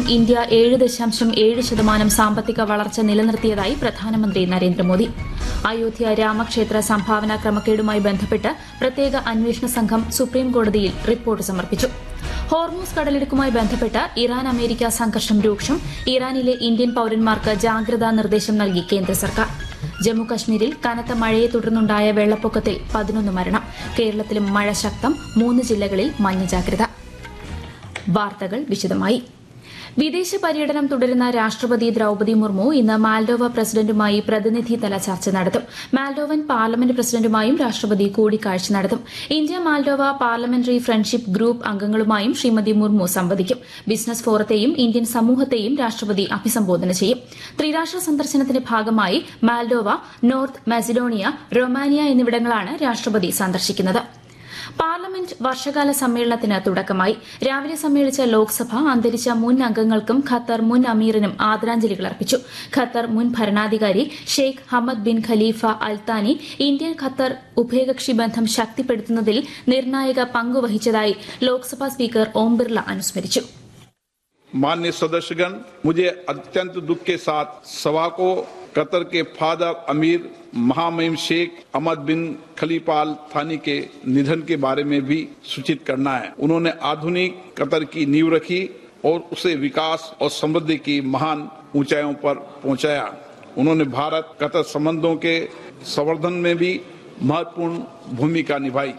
India ഏഴ് ദശാംശം ഏഴ് ശതമാനം സാമ്പത്തിക വളർച്ച നിലനിർത്തിയതായി പ്രധാനമന്ത്രി നരേന്ദ്രമോദി അയോധ്യ രാമക്ഷേത്ര സംഭാവന ക്രമക്കേടുമായി ബന്ധപ്പെട്ട് പ്രത്യേക അന്വേഷണ സംഘം സുപ്രീംകോടതിയിൽ റിപ്പോർട്ട് സമർപ്പിച്ചു ഹോർമൂസ് കടലിടുക്കുമായി ബന്ധപ്പെട്ട് ഇറാൻ അമേരിക്ക സംഘർഷം രൂക്ഷം ഇറാനിലെ ഇന്ത്യൻ പൌരന്മാർക്ക് ജാഗ്രതാ നിർദ്ദേശം നൽകി കേന്ദ്ര സർക്കാർ ജമ്മുകശ്മീരിൽ കനത്ത മഴയെ തുടർന്നുണ്ടായ വെള്ളപ്പൊക്കത്തിൽ പതിനൊന്ന് മരണം കേരളത്തിലും മഴ ശക്തം മൂന്ന് ജില്ലകളിൽ മഞ്ഞ ജാഗ്രത വാർത്തകൾ വിശദമായി വിദേശ പര്യടനം തുടരുന്ന രാഷ്ട്രപതി ദ്രൌപതി മുർമു ഇന്ന് മാൽഡോവ പ്രസിഡന്റുമായി പ്രതിനിധിതല ചർച്ച നടത്തും മാൽഡോവൻ പാർലമെന്റ് പ്രസിഡന്റുമായും രാഷ്ട്രപതി കൂടിക്കാഴ്ച നടത്തും India Moldova parliamentary friendship group അംഗങ്ങളുമായും ശ്രീമതി മുർമു സംവദിക്കും ബിസിനസ് ഫോറത്തെയും ഇന്ത്യൻ സമൂഹത്തെയും രാഷ്ട്രപതി അഭിസംബോധന ചെയ്യും ത്രിരാഷ്ട്ര സന്ദർശനത്തിന്റെ ഭാഗമായി മാൽഡോവ നോർത്ത് മാസിഡോണിയ റൊമാനിയ എന്നിവിടങ്ങളാണ് രാഷ്ട്രപതി സന്ദർശിക്കുന്നത് പാർലമെന്റ് വർഷകാല സമ്മേളനത്തിന് തുടക്കമായി രാവിലെ സമ്മേളിച്ച ലോക്സഭ അന്തരിച്ച മുൻ അംഗങ്ങൾക്കും ഖത്തർ മുൻ അമീറിനും ആദരാഞ്ജലികൾ അർപ്പിച്ചു ഖത്തർ മുൻ ഭരണാധികാരി Sheikh Hamad bin Khalifa Al Thani India Qatar ഉഭയകക്ഷി ബന്ധം ശക്തിപ്പെടുത്തുന്നതിൽ നിർണായക പങ്കുവഹിച്ചതായി ലോക്സഭാ സ്പീക്കർ ഓം ബിർള അനുസ്മരിച്ചു मान्य सदस्यगण मुझे अत्यंत दुख के साथ सभा को कतर के फादर अमीर महामहिम शेख अहमद बिन खलीफाल थानी के निधन के बारे में भी सूचित करना है उन्होंने आधुनिक कतर की नींव रखी और उसे विकास और समृद्धि की महान ऊंचाइयों पर पहुंचाया उन्होंने भारत कतर संबंधों के संवर्धन में भी महत्वपूर्ण भूमिका निभाई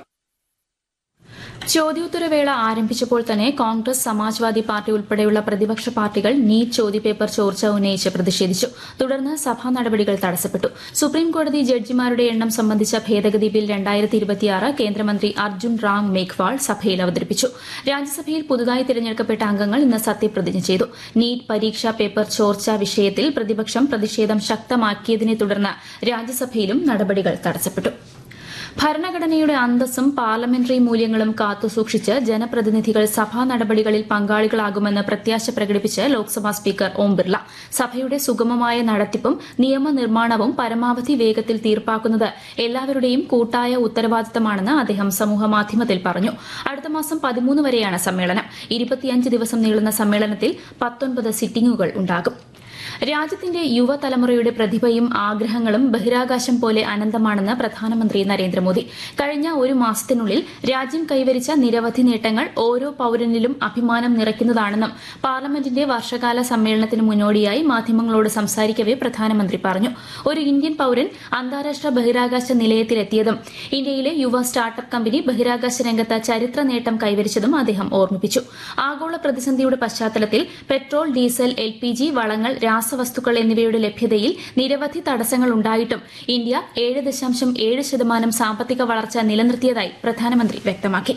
ചോദ്യോത്തരവേള ആരംഭിച്ചപ്പോൾ തന്നെ കോൺഗ്രസ് സമാജ്വാദി പാർട്ടി ഉൾപ്പെടെയുള്ള പ്രതിപക്ഷ പാർട്ടികൾ നീറ്റ് ചോദ്യപേപ്പർ ചോർച്ച ഉന്നയിച്ച് പ്രതിഷേധിച്ചു തുടർന്ന് സഭാ നടപടികൾ തടസ്സപ്പെട്ടു സുപ്രീംകോടതി ജഡ്ജിമാരുടെ എണ്ണം സംബന്ധിച്ച ഭേദഗതി ബിൽ രണ്ടായിരത്തി ഇരുപത്തിയാറ് കേന്ദ്രമന്ത്രി അർജുൻ റാം മേഘ്വാൾ സഭയിൽ അവതരിപ്പിച്ചു രാജ്യസഭയിൽ പുതുതായി തിരഞ്ഞെടുക്കപ്പെട്ട അംഗങ്ങൾ ഇന്ന് സത്യപ്രതിജ്ഞ ചെയ്തു നീറ്റ് പരീക്ഷാ പേപ്പർ ചോർച്ച വിഷയത്തിൽ പ്രതിപക്ഷം പ്രതിഷേധം ശക്തമാക്കിയതിനെ തുടർന്ന് രാജ്യസഭയിലും നടപടികൾ തടസ്സപ്പെട്ടു ഭരണഘടനയുടെ അന്തസ്സും പാർലമെന്ററി മൂല്യങ്ങളും കാത്തുസൂക്ഷിച്ച് ജനപ്രതിനിധികൾ സഭാ നടപടികളിൽ പങ്കാളികളാകുമെന്ന് പ്രത്യാശ പ്രകടിപ്പിച്ച് ലോക്സഭാ സ്പീക്കർ ഓം ബിർള സഭയുടെ സുഗമമായ നടത്തിപ്പും നിയമനിർമ്മാണവും പരമാവധി വേഗത്തിൽ തീർപ്പാക്കുന്നത് എല്ലാവരുടെയും കൂട്ടായ ഉത്തരവാദിത്തമാണെന്ന് അദ്ദേഹം സമൂഹമാധ്യമത്തിൽ പറഞ്ഞു അടുത്ത മാസം പതിമൂന്ന് വരെയാണ് സമ്മേളനം ഇരുപത്തിയഞ്ച് ദിവസം നീളുന്ന സമ്മേളനത്തിൽ പത്തൊൻപത് സിറ്റിംഗുകൾ ഉണ്ടാകും രാജ്യത്തിന്റെ യുവതലമുറയുടെ പ്രതിഭയും ആഗ്രഹങ്ങളും ബഹിരാകാശം പോലെ അനന്തമാണെന്ന് പ്രധാനമന്ത്രി നരേന്ദ്രമോദി കഴിഞ്ഞ ഒരു മാസത്തിനുള്ളിൽ രാജ്യം കൈവരിച്ച നിരവധി നേട്ടങ്ങൾ ഓരോ പൌരനിലും അഭിമാനം നിറയ്ക്കുന്നതാണെന്നും പാർലമെന്റിന്റെ വർഷകാല സമ്മേളനത്തിന് മുന്നോടിയായി മാധ്യമങ്ങളോട് സംസാരിക്കവെ പ്രധാനമന്ത്രി പറഞ്ഞു ഒരു ഇന്ത്യൻ പൌരൻ അന്താരാഷ്ട്ര ബഹിരാകാശ നിലയത്തിലെത്തിയതും ഇന്ത്യയിലെ യുവ സ്റ്റാർട്ടപ്പ് കമ്പനി ബഹിരാകാശ രംഗത്ത് ചരിത്ര നേട്ടം കൈവരിച്ചതും അദ്ദേഹം ഓർമ്മിപ്പിച്ചു ആഗോള പ്രതിസന്ധിയുടെ പശ്ചാത്തലത്തിൽ petrol diesel L P G വളങ്ങൾ രാസവസ്തുക്കൾ എന്നിവയുടെ ലഭ്യതയിൽ നിരവധി തടസ്സങ്ങൾ ഉണ്ടായിട്ടും ഇന്ത്യ ഏഴ് ദശാംശം ഏഴ് ശതമാനം സാമ്പത്തിക വളർച്ച നിലനിർത്തിയതായി പ്രധാനമന്ത്രി വ്യക്തമാക്കി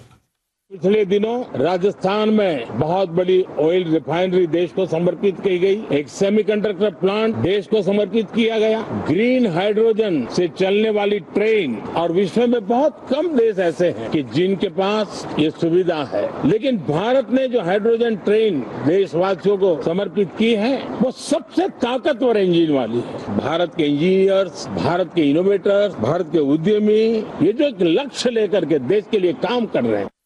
पिछले दिनों राजस्थान में बहुत बड़ी ऑयल रिफाइनरी देश को समर्पित की गई एक सेमीकंडक्टर प्लांट देश को समर्पित किया गया ग्रीन हाइड्रोजन से चलने वाली ट्रेन और विश्व में बहुत कम देश ऐसे हैं कि जिनके पास ये सुविधा है लेकिन भारत ने जो हाइड्रोजन ट्रेन देशवासियों को समर्पित की है वो सबसे ताकतवर इंजन वाली है भारत के इंजीनियर्स भारत के इनोवेटर्स भारत के उद्यमी ये जो एक लक्ष्य लेकर के देश के लिए काम कर रहे हैं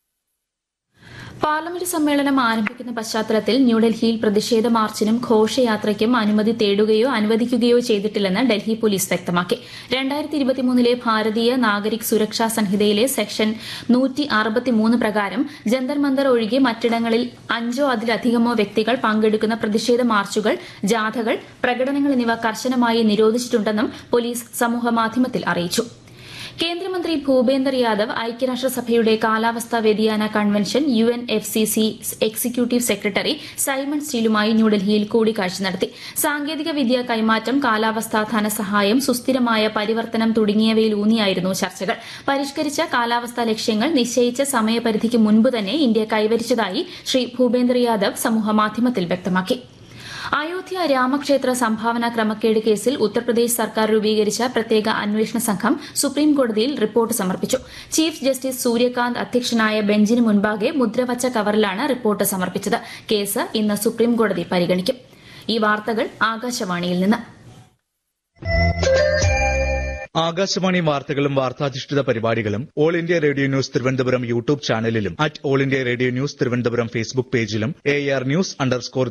പാർലമെന്റ് സമ്മേളനം ആരംഭിക്കുന്ന പശ്ചാത്തലത്തിൽ ന്യൂഡൽഹിയിൽ പ്രതിഷേധ മാർച്ചിനും ഘോഷയാത്രയ്ക്കും അനുമതി തേടുകയോ അനുവദിക്കുകയോ ചെയ്തിട്ടില്ലെന്ന് ഡൽഹി പോലീസ് വ്യക്തമാക്കി രണ്ടായിരത്തി ഇരുപത്തിമൂന്നിലെ ഭാരതീയ നാഗരിക് സുരക്ഷാ സംഹിതയിലെ സെക്ഷൻ നൂറ്റി അറുപത്തിമൂന്ന് പ്രകാരം ജന്തർ മന്ദർ ഒഴികെ മറ്റിടങ്ങളിൽ അഞ്ചോ അതിലധികമോ വ്യക്തികൾ പങ്കെടുക്കുന്ന പ്രതിഷേധ മാർച്ചുകൾ ജാഥകൾ പ്രകടനങ്ങൾ എന്നിവ കർശനമായി നിരോധിച്ചിട്ടുണ്ടെന്നും പോലീസ് സമൂഹമാധ്യമത്തിൽ അറിയിച്ചു കേന്ദ്രമന്ത്രി ഭൂപേന്ദർ യാദവ് ഐക്യരാഷ്ട്രസഭയുടെ കാലാവസ്ഥാ വ്യതിയാന convention U N F C C executive secretary Simon സ്റ്റീലുമായി ന്യൂഡൽഹിയിൽ കൂടിക്കാഴ്ച നടത്തി സാങ്കേതിക വിദ്യ കൈമാറ്റം കാലാവസ്ഥാ ധനസഹായം സുസ്ഥിരമായ പരിവർത്തനം തുടങ്ങിയവയിലൂന്നിയായിരുന്നു ചർച്ചകൾ പരിഷ്കരിച്ച കാലാവസ്ഥാ ലക്ഷ്യങ്ങൾ നിശ്ചയിച്ച സമയപരിധിക്ക് മുൻപ് തന്നെ ഇന്ത്യ കൈവരിച്ചതായി ശ്രീ ഭൂപേന്ദർ യാദവ് സമൂഹമാധ്യമത്തിൽ വ്യക്തമാക്കി അയോധ്യ രാമക്ഷേത്ര സംഭാവന ക്രമക്കേട് കേസിൽ ഉത്തർപ്രദേശ് സർക്കാർ രൂപീകരിച്ച പ്രത്യേക അന്വേഷണ സംഘം സുപ്രീംകോടതിയിൽ റിപ്പോർട്ട് സമർപ്പിച്ചു ചീഫ് ജസ്റ്റിസ് സൂര്യകാന്ത് അധ്യക്ഷനായ ബെഞ്ചിന് മുൻപാകെ മുദ്രവച്ച കവറിലാണ് റിപ്പോർട്ട് സമർപ്പിച്ചത് കേസ് ഇന്ന് സുപ്രീംകോടതി പരിഗണിക്കും ഈ വാർത്തകൾ ആകാശവാണിയിൽ നിന്ന് ആകാശവാണി വാർത്തകളും വാർത്താധിഷ്ഠിത പരിപാടികളും All India Radio News Thiruvananthapuram YouTube ചാനലിലും at All India Radio News Thiruvananthapuram Facebook പേജിലും എ ആർ ന്യൂസ് അണ്ടർസ്കോർ